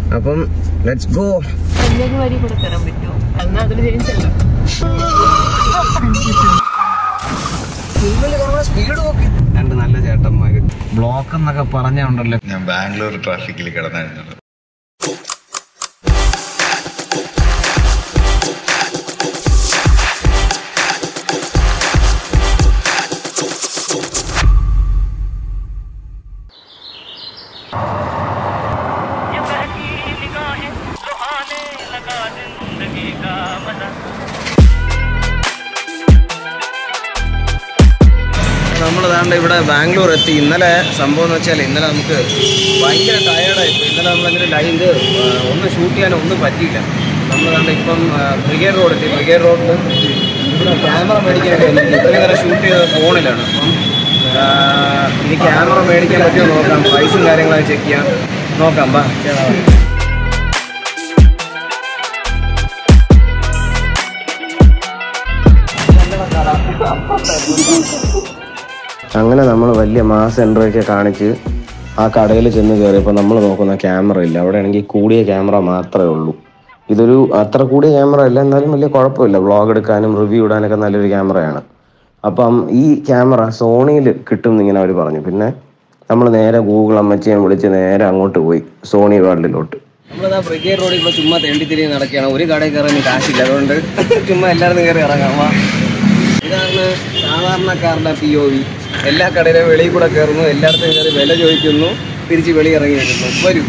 അപ്പം let's go Kanyakumari കൂടെ കയറാൻ പറ്റുമോ എന്നാൽ അതിൽ ജനിച്ചല്ലോ സ്പീഡ് നോക്കി രണ്ട് നല്ല ചേട്ടന്മാര് ബ്ലോക്ക് എന്നൊക്കെ പറഞ്ഞുണ്ടല്ലോ ഞാൻ ബാംഗ്ലൂർ ട്രാഫിക്കിൽ കിടന്നായിരുന്നു നമ്മൾ ദാണ്ട് ഇവിടെ ബാംഗ്ലൂർ എത്തി ഇന്നലെ സംഭവം എന്ന് വെച്ചാൽ ഇന്നലെ നമുക്ക് ഭയങ്കര ടയേർഡായി പോയി ഇന്നലെ നമ്മളങ്ങനെ ലൈൻ ഇത് ഒന്ന് ഷൂട്ട് ചെയ്യാനോ ഒന്നും പറ്റിയില്ല നമ്മൾ ദാണ്ട് ഇപ്പം ബ്രിഗേഡ് റോഡ് എത്തി ബ്രിഗേഡ് റോഡിൽ ഇവിടെ ക്യാമറ മേടിക്കാനൊക്കെ എനിക്ക് ഇത്രയും നേരം ഷൂട്ട് ചെയ്തത് ഫോണിലാണ് അപ്പം ആ, ഇനി ക്യാമറ മേടിക്കാൻ പറ്റുമോ നോക്കാം പ്രൈസും കാര്യങ്ങളൊക്കെ ചെക്ക് ചെയ്യാം നോക്കാം ബാ അങ്ങനെ നമ്മൾ വലിയ മാസ് എൻട്രിയൊക്കെ കാണിച്ച് ആ കടയിൽ ചെന്ന് കയറിയപ്പോൾ നമ്മൾ നോക്കുന്ന ക്യാമറ ഇല്ല അവിടെ ആണെങ്കിൽ കൂടിയ ക്യാമറ മാത്രമേ ഉള്ളൂ ഇതൊരു അത്ര കൂടിയ ക്യാമറ അല്ല എന്നാലും വലിയ കുഴപ്പമില്ല വ്ളോഗ് എടുക്കാനും റിവ്യൂ ഇടാനൊക്കെ നല്ലൊരു ക്യാമറയാണ് അപ്പം ഈ ക്യാമറ സോണിയിൽ കിട്ടും എന്നിങ്ങനെ അവർ പറഞ്ഞു പിന്നെ നമ്മൾ നേരെ ഗൂഗിൾ അമ്മച്ചിയെ വിളിച്ച് നേരെ അങ്ങോട്ട് പോയി സോണി വേൾഡിലോട്ട് നമ്മളിതാ ബ്രിഗേഡ് റോഡിൽ ഇപ്പോൾ ചുമ്മാ തെണ്ടി തിരിഞ്ഞ് നടക്കുകയാണ് ഒരു കടയിൽ കയറാൻ കാശില്ല അതുകൊണ്ട് ചുമ്മാ എല്ലാവരും കയറി ഇറങ്ങാം വാ ഇതാണ് സാധാരണക്കാരുടെ പി ഒ വി എല്ലാ കടയിലും വെളിയിൽ കൂടെ കയറുന്നു എല്ലായിടത്തും കയറി വില ചോദിക്കുന്നു തിരിച്ച് വെളി ഇറങ്ങി വരുന്നു വരൂ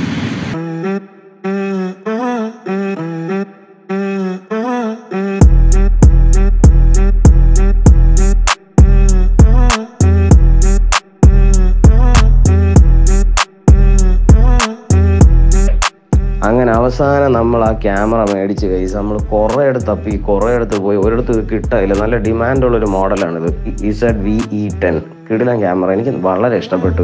അങ്ങനെ അവസാനം നമ്മൾ ആ ക്യാമറ മേടിച്ച് കൈസ് നമ്മൾ കുറേ അടുത്ത് തപ്പി കുറേ അടുത്ത് പോയി ഒരിടത്ത് ഇത് കിട്ടാനില്ല നല്ല ഡിമാൻഡുള്ളൊരു മോഡലാണിത് ഇസഡ് വി ഇ ടെൻ കിടിലൻ ക്യാമറ എനിക്ക് വളരെ ഇഷ്ടപ്പെട്ടു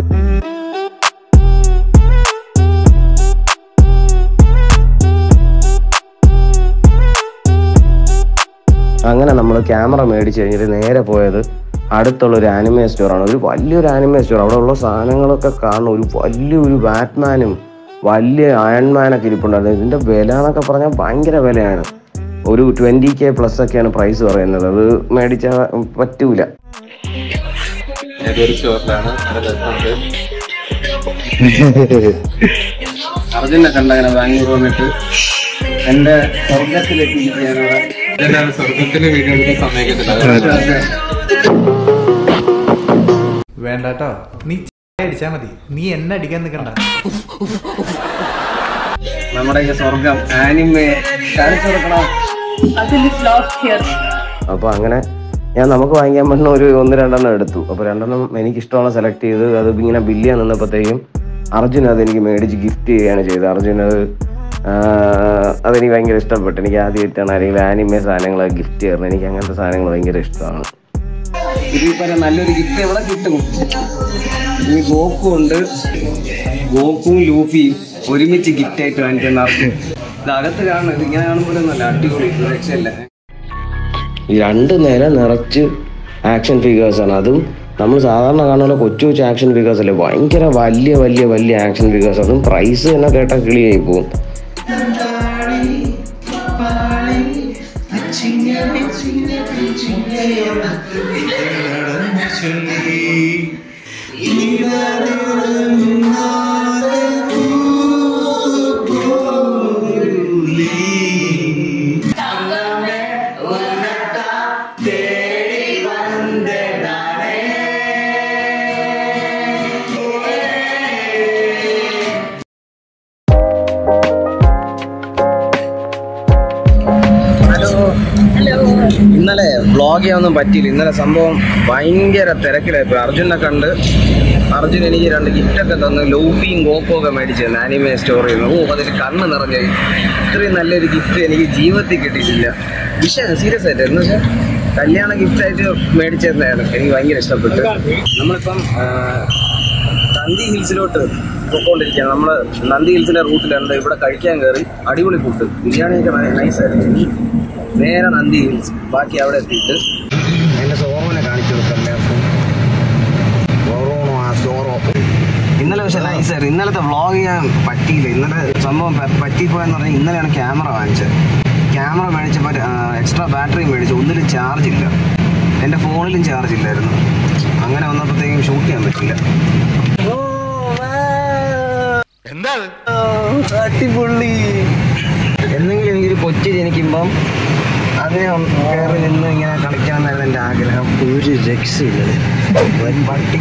അങ്ങനെ നമ്മൾ ക്യാമറ മേടിച്ച് കഴിഞ്ഞിട്ട് നേരെ പോയത് അടുത്തുള്ള ഒരു ആനിമേ സ്റ്റോറാണ് ഒരു വലിയൊരു ആനിമേ സ്റ്റോർ അവിടെ ഉള്ള സാധനങ്ങളൊക്കെ കാണും ഒരു വലിയൊരു ബാറ്റ്മാനും വലിയ അയൺമാനൊക്കെ ഇരിപ്പുണ്ടായിരുന്നു ഇതിന്റെ വില എന്നൊക്കെ പറഞ്ഞാൽ ഭയങ്കര വിലയാണ് ഒരു ട്വന്റി കെ പ്ലസ് ഒക്കെയാണ് പ്രൈസ് പറയുന്നത് അത് മേടിച്ചാൽ പറ്റൂല ഏതൊരു സ്റ്റോറിലാണ് നല്ല രസമുണ്ട് അർജുനെ കണ്ടങ്ങനെ ബാംഗ്ലൂർ വന്നിട്ട് എന്റെ സ്വർഗത്തിലെത്തിയിരിക്കുകയാണ് ഇവിടെ. ഇതെല്ലാം സ്വർഗത്തില് വീഡിയോ എടുക്കാൻ സമ്മതിക്കത്തില്ല വേണ്ട കേട്ടോ നീ ചായ അടിച്ചാ മതി നീ എന്നെ അടിക്കാൻ നിൽക്കണ്ട നമ്മുടെ ഈ സ്വർഗം ആനിമേ കാണിച്ചു കൊടുക്കണം അതിൽ ലോസ്റ്റ് ഹിയർ അപ്പോൾ അങ്ങനെ ഞാൻ നമുക്ക് വാങ്ങിക്കാൻ പറ്റുന്ന ഒരു ഒന്ന് രണ്ടെണ്ണം എടുത്തു അപ്പോൾ രണ്ടെണ്ണം എനിക്ക് ഇഷ്ടമുള്ള സെലക്ട് ചെയ്ത് അത് ഇങ്ങനെ ബില്ല് ചെയ്യാൻ നിന്നപ്പോഴത്തേക്കും അർജുൻ അത് എനിക്ക് മേടിച്ച് ഗിഫ്റ്റ് ചെയ്യുകയാണ് ചെയ്തത് അർജുൻ അത് ആ, അതെനിക്ക് ഭയങ്കര ഇഷ്ടപ്പെട്ടു എനിക്ക് ആദ്യമായിട്ടാണ് ആരെങ്കിലും ആനിമേ സാധനങ്ങൾ ഗിഫ്റ്റ് ചെയ്യുന്നത് എനിക്ക് അങ്ങനത്തെ സാധനങ്ങൾ ഭയങ്കര ഇഷ്ടമാണ് ഇതിപ്പോ നല്ലൊരു ഗിഫ്റ്റ് എവിടെ കിട്ടും ഈ ഗോക്കു ഉണ്ട് ഗോക്കും ലൂഫിയും ഒരുമിച്ച് ഗിഫ്റ്റ് ആയിട്ട് വാങ്ങിക്കുന്ന ആർക്കും ഇത് അകത്ത് കാണണം ഇത് ഇങ്ങനെ കാണുമ്പോൾ നല്ല അടിപൊളി ഇത് രക്ഷയില്ല ഈ രണ്ട് നില നിറച്ച് ആക്ഷൻ ഫിഗേഴ്സ് ആണ് അതും നമ്മൾ സാധാരണ കാണുന്ന കൊച്ചു കൊച്ചു ആക്ഷൻ ഫിഗേഴ്സ് അല്ലേ ഭയങ്കര വലിയ വലിയ വലിയ ആക്ഷൻ ഫിഗേഴ്സ് അതും പ്രൈസ് തന്നെ കേട്ടാൽ കിളിയായി പോകും ഹലോ ഇന്നലെ വ്ളോഗ് ചെയ്യാനൊന്നും പറ്റിയില്ല ഇന്നലെ സംഭവം ഭയങ്കര തിരക്കിലായിപ്പോയി അർജുനെ കണ്ട് അർജുൻ എനിക്ക് രണ്ട് ഗിഫ്റ്റൊക്കെ തന്ന് ലൂഫിയും ഗോക്കും ഒക്കെ മേടിച്ചു തന്നെ ആനിമേ സ്റ്റോറിൽ നിന്ന് ഓ അതിൽ കണ്ണ് നിറഞ്ഞു ഇത്രയും നല്ലൊരു ഗിഫ്റ്റ് എനിക്ക് ജീവിതത്തിൽ കിട്ടിയിട്ടില്ല വിഷയം സീരിയസ് ആയിട്ട് എന്ന് വെച്ചാൽ കല്യാണ ഗിഫ്റ്റായിട്ട് മേടിച്ചതാണ് എനിക്ക് ഭയങ്കര ഇഷ്ടപ്പെട്ടു നമ്മളിപ്പം ആ, നന്ദി ഹിൽസിലോട്ട് പൊക്കോണ്ടിരിക്കുകയാണ് നമ്മൾ നന്ദി ഹിൽസിന്റെ റൂട്ടിലുണ്ട് ഇവിടെ കഴിക്കാൻ കയറി അടിപൊളി ഫുഡ് ബിരിയാണിയൊക്കെ നൈസ് ആയിരുന്നു നേരെ നന്ദി ഹിൽസ് ബാക്കി അവിടെ എത്തിയിട്ട് എന്റെ സോറോനെ കാണിച്ചു കൊടുക്കാം എല്ലാവർക്കും സോറോണോ ആ സോറോ ഇന്നലെ പക്ഷെ നൈസായിരുന്നു ഇന്നലത്തെ വ്ളോഗ് ചെയ്യാൻ പറ്റിയില്ല ഇന്നലെ സംഭവം പ- പറ്റിപ്പോയെന്ന് പറഞ്ഞാൽ ഇന്നലെയാണ് ക്യാമറ വാങ്ങിച്ചത് ക്യാമറ മേടിച്ചപ്പോൾ എക്സ്ട്രാ ബാറ്ററി മേടിച്ചു ഒന്നിലും ചാർജ് ഇല്ല എൻ്റെ ഫോണിലും ചാർജ് ഇല്ലായിരുന്നു അങ്ങനെ വന്നപ്പോഴത്തേക്കും ഷൂട്ട് ചെയ്യാൻ പറ്റില്ല അടിപൊളി എന്തെങ്കിലും എനിക്കൊരു കൊച്ചു ജനിക്കുമ്പം അതിനെ ഒന്ന് കയറി നിന്ന് ഇങ്ങനെ കളിക്കാമെന്നായിരുന്നു എൻ്റെ ആഗ്രഹം ഒരു രക്ഷയില്ല വൻ പട്ടി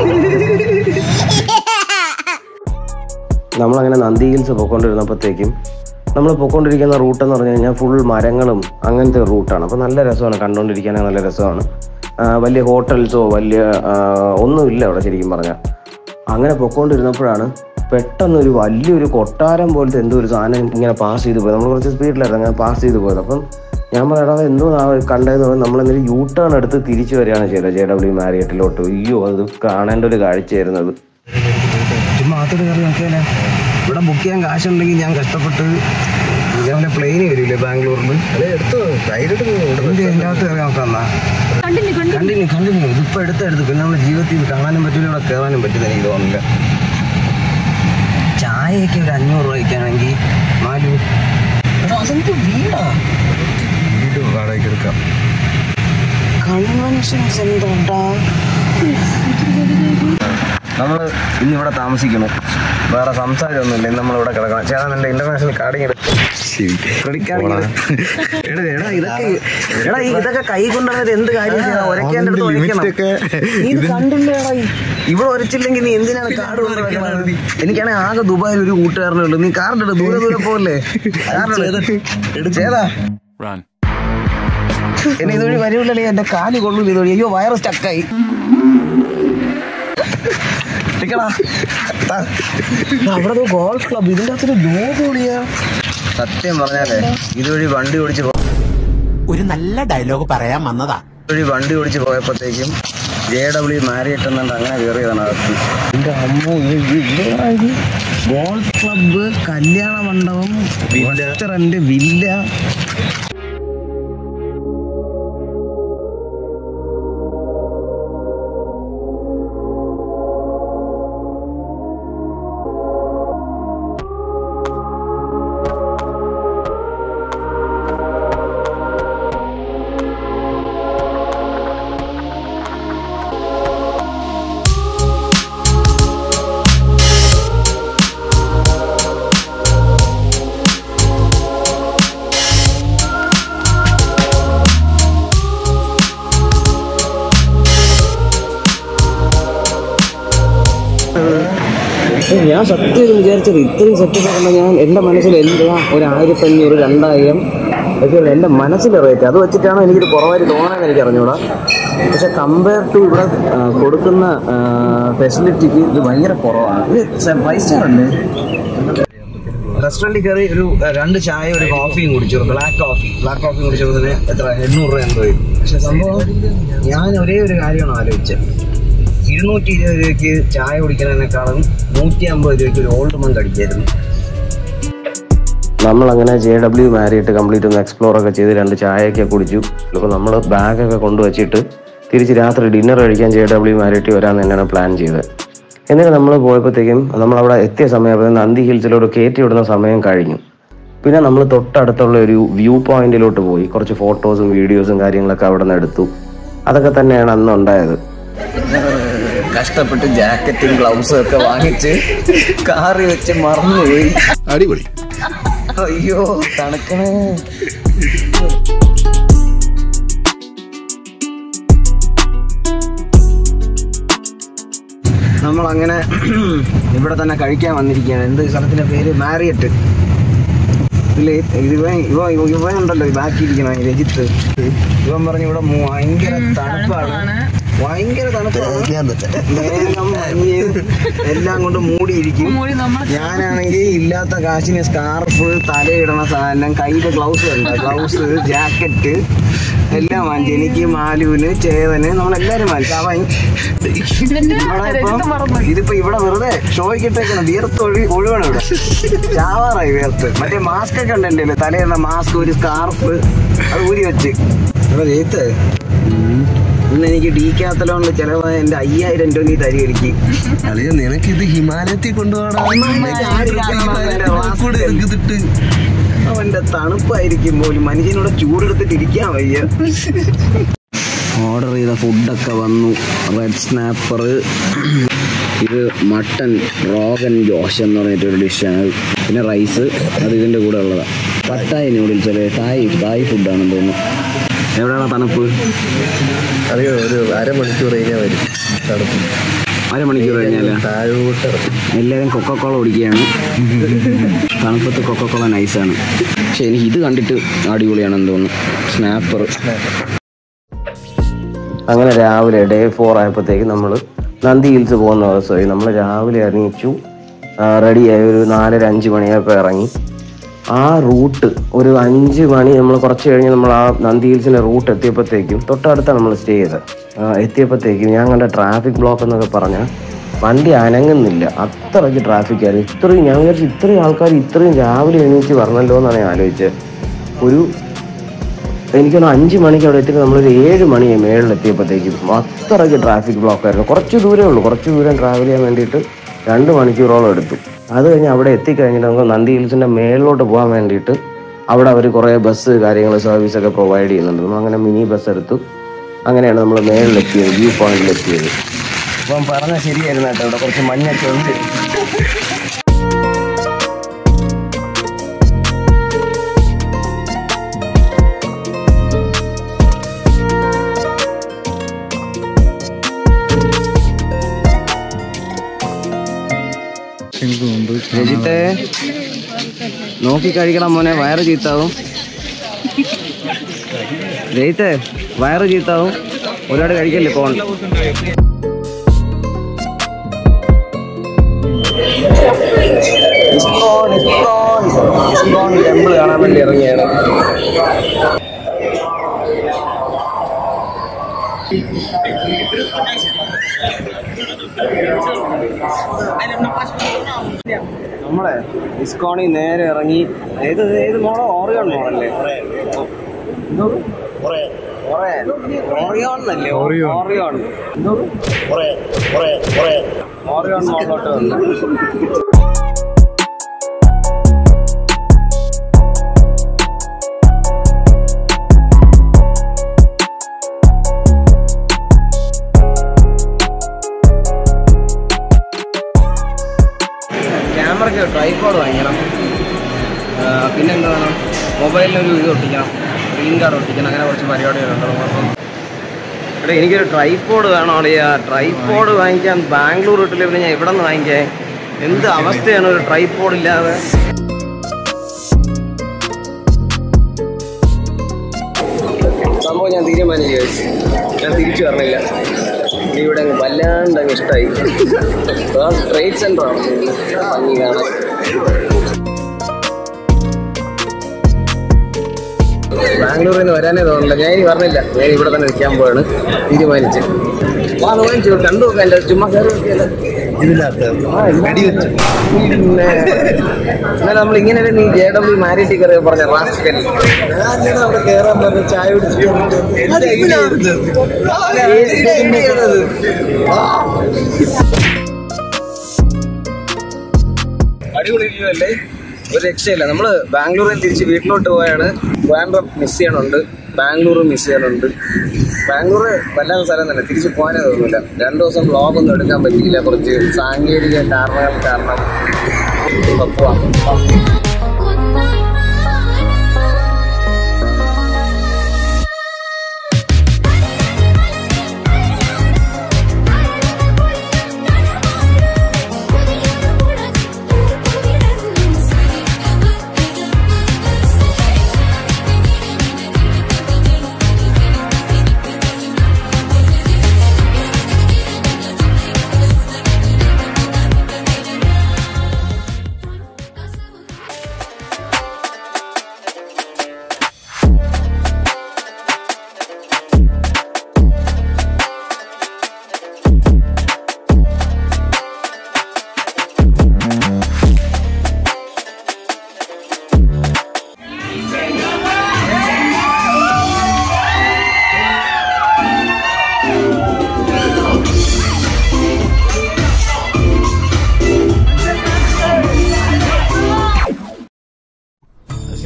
നമ്മളങ്ങനെ നന്ദി ഹിൽസ് പോയിക്കൊണ്ടിരുന്നപ്പോഴത്തേക്കും നമ്മൾ പോയിക്കൊണ്ടിരിക്കുന്ന റൂട്ട് എന്ന് പറഞ്ഞു കഴിഞ്ഞാൽ ഫുൾ മരങ്ങളും അങ്ങനത്തെ റൂട്ടാണ് അപ്പോൾ നല്ല രസമാണ് കണ്ടുകൊണ്ടിരിക്കാനേ നല്ല രസമാണ് ആ, വലിയ ഹോട്ടൽസോ വലിയ ആ, ഒന്നുമില്ല അവിടെ ശരിക്കും പറഞ്ഞാൽ അങ്ങനെ പൊക്കോണ്ടിരുന്നപ്പോഴാണ് പെട്ടെന്ന് ഒരു വലിയൊരു കൊട്ടാരം പോലത്തെ എന്തോ ഒരു സാധനം ഇങ്ങനെ പാസ് ചെയ്ത് പോയത് നമ്മൾ കുറച്ച് സ്പീഡിലായിരുന്നു അങ്ങനെ പാസ് ചെയ്ത് പോയത് അപ്പം ഞാൻ പറയാം "എടാ, എന്തോ കണ്ടതെന്ന് പറഞ്ഞാൽ നമ്മളെന്തെങ്കിലും യൂ ടേൺ എടുത്ത് തിരിച്ചു വരികയാണ് ചെയ്തത് ജെ ഡബ്ല്യു മാരിയറ്റിലോട്ട് അയ്യോ അത് കാണേണ്ട ഒരു കാഴ്ചയായിരുന്നത് ചുമ്മാ അകത്തോട്ട് കയറി നോക്കിയാലേ ഇവിടെ ബുക്ക് ചെയ്യാൻ കാശുണ്ടെങ്കിൽ ഞാൻ കഷ്ടപ്പെട്ട് രാവിലെ പ്ലെയിന് വരില്ലേ ബാംഗ്ലൂരിൽ ഇതിന്റെ അകത്ത് കയറി നോക്കാം കണ്ടിന്യൂ കണ്ടിന്യൂ ഇതിപ്പോ എടുത്തെടുത്ത് പിന്നെ നമ്മുടെ ജീവിതത്തിൽ ഇത് കാണാനും പറ്റില്ല ഇവിടെ കയറാനും പറ്റില്ല എനിക്ക് തോന്നുന്നില്ല ചായയൊക്കെ ഒരു അഞ്ഞൂറ് രൂപയ്ക്കാണെങ്കിൽ നാല് എടാ, അതെന്ത് വീടാ വീട് വാടകയ്ക്ക് എടുക്കാം കൺവെൻഷൻ സെന്റർ നമ്മൾ ഇന്നിവിടെ താമസിക്കണം വേറെ സംസാരമൊന്നുമില്ല ഇന്ന് നമ്മളിവിടെ കിടക്കണം ചേട്ടാ എൻ്റെ ഇന്റർനാഷണൽ കാർഡിങ് എടുക്കും ക്രെഡിറ്റ് കാർഡിങ് എടാ എടാ ഇതൊക്കെ എടാ ഈ ഇതൊക്കെ കൈ കൊണ്ടുവന്നത് എന്ത് കാര്യം ചെയ്യണം ഒരക്കേണ്ട അടുത്ത് ഒരയ്ക്കണം നീ ഇത് കണ്ടില്ലേടാ ഈ- ഇവിടെ ഒരച്ചില്ലെങ്കിൽ നീ എന്തിനാണ് കാർഡ് കൊണ്ട് വെക്കണത് എനിക്കാണെങ്കിൽ ആകെ ദുബായിൽ ഒരു കൂട്ടുകാരനേ ഉള്ളൂ നീ കാർഡ് എടുത്ത് ദൂരെ ദൂരെ പോകല്ലേ കാർഡ് ചെയ്താ എന്നെ ഇതുവഴി വരൂല്ലേ എന്റെ കാല് കൊള്ളൂല ഇതുവഴി അയ്യോ വയറ് സ്റ്റക്കായി അവിടെ ഗോൾഫ് ക്ലബ് ഇതിന്റെ അകത്തൊരു ലോഗോ ഒളിയാ സത്യം പറഞ്ഞാലേ ഇതുവഴി വണ്ടി ഓടിച്ച് പോ- ഒരു നല്ല ഡയലോഗ് പറയാൻ വന്നതാ ഇതുവഴി വണ്ടി ഓടിച്ച് പോയപ്പോഴത്തേക്കും ജെ ഡബ്ല്യു മാരിയറ്റ് എന്നുണ്ട് അങ്ങനെ കയറിയതാണ് അകത്ത് എന്റെ അമ്മ ഗോൾഫ് ക്ലബ്ബ് കല്യാണ മണ്ഡപം റെസ്റ്റോറന്റ് വില്ല ഞാൻ സത്യം വിചാരിച്ചത് ഇത്രയും സെറ്റപ്പ് കണ്ട ഞാൻ എൻ്റെ മനസ്സിൽ എല്ലാം ഒരു ആയിരത്തി അഞ്ഞൂറ് രണ്ടായിരം ഒക്കെയുള്ള എൻ്റെ മനസ്സിലെ റേറ്റ് അത് വെച്ചിട്ടാണോ എനിക്കിത് കുറവായിട്ട് തോന്നാൻ എനിക്ക് അറിഞ്ഞൂടാ പക്ഷെ കമ്പയർ ടു ഇവിടെ ആ, കൊടുക്കുന്ന ഫെസിലിറ്റിക്ക് ഇത് ഭയങ്കര കുറവാണ് ഇത് ഫൈവ് സ്റ്റാർ അല്ലേ റെസ്റ്റോറൻറ്റിൽ കയറി ഒരു ആ, രണ്ട് ചായ ഒരു കോഫിയും കുടിച്ചു ബ്ലാക്ക് കോഫി ബ്ലാക്ക് കോഫി കുടിച്ചതിന് എത്ര എണ്ണൂറ് രൂപ എന്തോ വരും പക്ഷെ സംഭവം ഞാൻ ഒരേ ഒരു കാര്യമാണ് ആലോചിച്ചത് ഇരുന്നൂറ്റി ഇരുപത് രൂപയ്ക്ക് ചായ കുടിക്കുന്നതിനേക്കാളും നൂറ്റി അമ്പത് രൂപയ്ക്ക് ഒരു ഓൾഡ് മങ്ക് അടിക്കായിരുന്നു നമ്മളങ്ങനെ ജെ ഡബ്ല്യു മാരിയിട്ട് കംപ്ലീറ്റ് ഒന്ന് എക്സ്പ്ലോർ ഒക്കെ ചെയ്ത് രണ്ട് ചായയൊക്കെ കുടിച്ചു അപ്പോൾ നമ്മൾ ബാഗൊക്കെ കൊണ്ടുവച്ചിട്ട് തിരിച്ച് രാത്രി ഡിന്നർ കഴിക്കാൻ ജെ ഡബ്ല്യു മാരിയിട്ട് വരാൻ തന്നെയാണ് പ്ലാൻ ചെയ്തത് എന്നിട്ട് നമ്മൾ പോയപ്പോഴത്തേക്കും നമ്മളവിടെ എത്തിയ സമയം നന്ദി ഹിൽസിലോട്ട് കയറ്റി വിടുന്ന സമയം കഴിഞ്ഞു പിന്നെ നമ്മൾ തൊട്ടടുത്തുള്ള ഒരു വ്യൂ പോയിന്റിലോട്ട് പോയി കുറച്ച് ഫോട്ടോസും വീഡിയോസും കാര്യങ്ങളൊക്കെ അവിടെ നിന്ന് എടുത്തു അതൊക്കെ തന്നെയാണ് അന്ന് ഉണ്ടായത് കഷ്ടപ്പെട്ട് ജാക്കറ്റും ഗ്ലൗസും ഒക്കെ വാങ്ങിച്ച് കാറി വെച്ച് മറന്നുപോയി അടിപൊളി അയ്യോ തണുക്കണേ നമ്മൾ അങ്ങനെ ഇവിടെ തന്നെ കഴിക്കാൻ വന്നിരിക്കുകയാണ് എന്ത് സ്ഥലത്തിന്റെ പേര് മാരിയറ്റ് ഇതില് ഇവൻ ഇവ ഇവൻ ഉണ്ടല്ലോ ഈ ബാക്കിയിരിക്കണ ഈ രജിത്ത് ഇവൻ പറഞ്ഞു ഇവിടെ മു- ഭയങ്കര തണുപ്പാണ് ഭയങ്കര തണുപ്പാണ് മേഘം മഞ്ഞ് എല്ലാം കൊണ്ട് മൂടിയിരിക്കും ഞാനാണെങ്കിൽ ഇല്ലാത്ത കാശിന് സ്കാർഫ് തലയിടണ സാധനം കയ്യില് ഗ്ലൗസ് ഉണ്ട് ഗ്ലൗസ് ജാക്കറ്റ് എല്ലാം വാങ്ങിച്ചു എനിക്ക് മാലുവിന് ചേവന് നമ്മളെല്ലാരും വാങ്ങിച്ചു അവൻ ഇവിടെ ഇപ്പം ഇതിപ്പോ ഇവിടെ വെറുതെ ഷോയ്ക്കിട്ടേക്കണം വിയർത്ത് ഒഴി ഒഴിവാണ് ഇവിടെ ചാവാറായി വിയർത്ത് മറ്റേ മാസ്ക് ഒക്കെ ഉണ്ട് എൻ്റെ തലയിടുന്ന മാസ്ക് ഒരു സ്കാർഫ് അത് ഊരി വെച്ച് ഇവിടെ ജയിത്ത് ഇന്ന് എനിക്ക് ഡീക്കാത്തലോണ്ട് ചിലവ് എന്റെ അയ്യായിരം രൂപ നീ തരി എനിക്ക് അളിയ നിനക്ക് ഇത് ഹിമാലയത്തിൽ കൊണ്ടുപോകണം അവന്റെ തണുപ്പായിരിക്കും പോലും മനുഷ്യനോട് ചൂടെടുത്തിട്ട് ഇരിക്കാൻ വയ്യ ഓർഡർ ചെയ്ത ഫുഡൊക്കെ വന്നു റെഡ് സ്നാപ്പർ ഇത് മട്ടൻ റോഗൻ ജോഷ് എന്ന് പറഞ്ഞിട്ടൊരു ഡിഷാണ് പിന്നെ റൈസ് അത് ഇതിൻ്റെ കൂടെ ഉള്ളതാണ് പട്ടായി നൂഡിൽസ് അല്ലേ തായ് തായ് ഫുഡാണെന്ന് തോന്നുന്നു എവിടെയാണ് തണുപ്പ് അറിയോ ഒരു അരമണിക്കൂർ കഴിഞ്ഞാൽ വരും തണുപ്പ് അരമണിക്കൂർ കഴിഞ്ഞാൽ താഴോട്ട് ഇറക്കും എല്ലാവരും കൊക്കക്കോള കുടിക്കുകയാണ് തണുപ്പത്ത് കൊക്കക്കോള നൈസാണ് പക്ഷെ എനിക്ക് ഇത് കണ്ടിട്ട് അടിപൊളിയാണെന്ന് തോന്നുന്നു സ്നാപ്പർ അങ്ങനെ രാവിലെ ഡേ ഫോർ ആയപ്പോഴത്തേക്ക് നമ്മൾ നന്ദി ഹിൽസ് പോകുന്ന ദിവസമായി നമ്മൾ രാവിലെ ഇറങ്ങിച്ചു റെഡിയായി ഒരു നാലര അഞ്ച് മണിയായപ്പോൾ ഇറങ്ങി ആ റൂട്ട് ഒരു അഞ്ച് മണി നമ്മൾ കുറച്ച് കഴിഞ്ഞ് നമ്മൾ ആ നന്ദി ഹിൽസിൻ്റെ റൂട്ട് എത്തിയപ്പോഴത്തേക്കും തൊട്ടടുത്താണ് നമ്മൾ സ്റ്റേ ചെയ്തത് ആ, എത്തിയപ്പോഴത്തേക്കും ഞാൻ കണ്ട ട്രാഫിക് ബ്ലോക്ക് എന്നൊക്കെ പറഞ്ഞാൽ വണ്ടി അനങ്ങുന്നില്ല അത്രയ്ക്ക് ട്രാഫിക് ആയിരുന്നു ഇത്രയും ഞാൻ വിചാരിച്ചു ഇത്രയും ആൾക്കാർ ഇത്രയും രാവിലെ എണീറ്റ് വരണല്ലോ എന്നാണ് ഞാൻ ആലോചിച്ചത് ഒരു എനിക്കൊന്ന് അഞ്ച് മണിക്ക് അവിടെ എത്തിയിട്ട് നമ്മളൊരു ഏഴ് മണി മേളിലെത്തിയപ്പോഴത്തേക്കും അത്രയ്ക്ക് ട്രാഫിക് ബ്ലോക്ക് ആയിരുന്നു കുറച്ച് ദൂരമേ ഉള്ളൂ കുറച്ച് ദൂരം ട്രാവൽ ചെയ്യാൻ വേണ്ടിയിട്ട് രണ്ട് മണിക്കൂറോളം എടുത്തു അത് കഴിഞ്ഞ് അവിടെ എത്തിക്കഴിഞ്ഞിട്ട് നമുക്ക് നന്ദി ഹിൽസിൻ്റെ മേളിലോട്ട് പോകാൻ വേണ്ടിയിട്ട് അവിടെ അവർ കുറേ ബസ് കാര്യങ്ങൾ സർവീസൊക്കെ പ്രൊവൈഡ് ചെയ്യുന്നുണ്ട് നമ്മൾ അങ്ങനെ മിനി ബസ് എടുത്തു അങ്ങനെയാണ് നമ്മൾ മേളിലെത്തിയത് വ്യൂ പോയിന്റിലെത്തിയത് അപ്പം പറഞ്ഞാൽ ശരിയായിരുന്നു കേട്ടോ ഇവിടെ കുറച്ച് മഞ്ഞൊക്കെ ഉണ്ട് രജിത്തെ നോക്കി കഴിക്കണം മോനെ വയറ് ചീത്താവും രജിത്തെ വയറ് ചീത്താവും ഒരുപാട് കഴിക്കല്ലേ ഫോൺ ടെമ്പിൾ കാണാൻ വേണ്ടി ഇറങ്ങിയാണ് നമ്മളെ ഇസ്കോണി നേരെ ഇറങ്ങി ഏത് ഏത് മോളോ ഓറിയോൺ മോളല്ലേ എന്തോ? ഒറയൻ. ഓറിയോൺ എന്നല്ലേ ഓറിയോൺ എന്തോ? ഓറിയോൺ മോളിലോട്ട് വന്നു ക്യാമറയ്ക്ക് ട്രൈപോഡ് വാങ്ങിക്കണം ആ, പിന്നെന്താ വേണം മൊബൈലിനൊരു ഇത് ഒട്ടിക്കണം സ്ക്രീൻ കാർഡ് ഒട്ടിക്കണം അങ്ങനെ കുറച്ച് പരിപാടികളുണ്ട് അപ്പം ഇവിടെ എനിക്കൊരു ട്രൈപോഡ് വേണം അളിയ ട്രൈപോഡ് വാങ്ങിക്കാൻ ബാംഗ്ലൂർ വിട്ടില്ല പിന്നെ ഞാൻ ഇവിടെ നിന്ന് വാങ്ങിക്കാൻ എന്ത് അവസ്ഥയാണ് ഒരു ട്രൈപോഡ് ഇല്ലാതെ സംഭവം ഞാൻ തീരുമാനിച്ചു guys. ഞാൻ തിരിച്ചു വരണില്ല ഇനി ഇവിടെ അങ്ങ് വല്ലാണ്ട് അങ്ങ് ഇഷ്ടമായി ട്രേഡ് സെന്റർ ആണ് ഭംഗി കാണാൻ ബാംഗ്ലൂരിൽ നിന്ന് വരാനേ തോന്നില്ല ഞാൻ ഇനി പറഞ്ഞില്ല ഞാൻ ഇവിടെ തന്നെ നിൽക്കാൻ പോവാണ് തീരുമാനിച്ച് വാ ഒന്ന് വാങ്ങിച്ചു കണ്ടു നോക്കാം എൻ്റെ ചുമ്മാ കയറി നോക്കിയല്ലോ പിന്നെ എന്നാൽ നമ്മൾ ഇങ്ങനെ നീ ജെ ഡബ്ല്യു മാരിറ്റി കയറി പറഞ്ഞ റാസ്കൽ അവിടെ കേറാൻ പറഞ്ഞ ചായ അടിപൊളി വ്യൂ അല്ലേ ഒരു രക്ഷയില്ല നമ്മള് ബാംഗ്ലൂരിൽ നിന്ന് തിരിച്ച് വീട്ടിലോട്ട് പോയാണ് ട്രിവാൻഡ്രം മിസ് ചെയ്യണുണ്ട് ബാംഗ്ലൂർ മിസ് ചെയ്യണുണ്ട് ബാംഗ്ലൂർ വല്ലാത്ത സ്ഥലം തന്നെ തിരിച്ച് പോകാനേ തോന്നില്ല രണ്ടു ദിവസം വ്ളോഗ് ഒന്നും എടുക്കാൻ പറ്റിയില്ല കുറച്ച് സാങ്കേതിക കാരണങ്ങൾ കാരണം ഇപ്പൊ പോവാം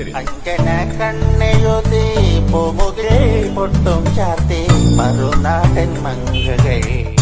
ശരി അങ്കന കണ്ണെഴുതി പൂമുകിൽ പൊട്ടും ചാർത്തി മറുനാടൻ മങ്കകൾ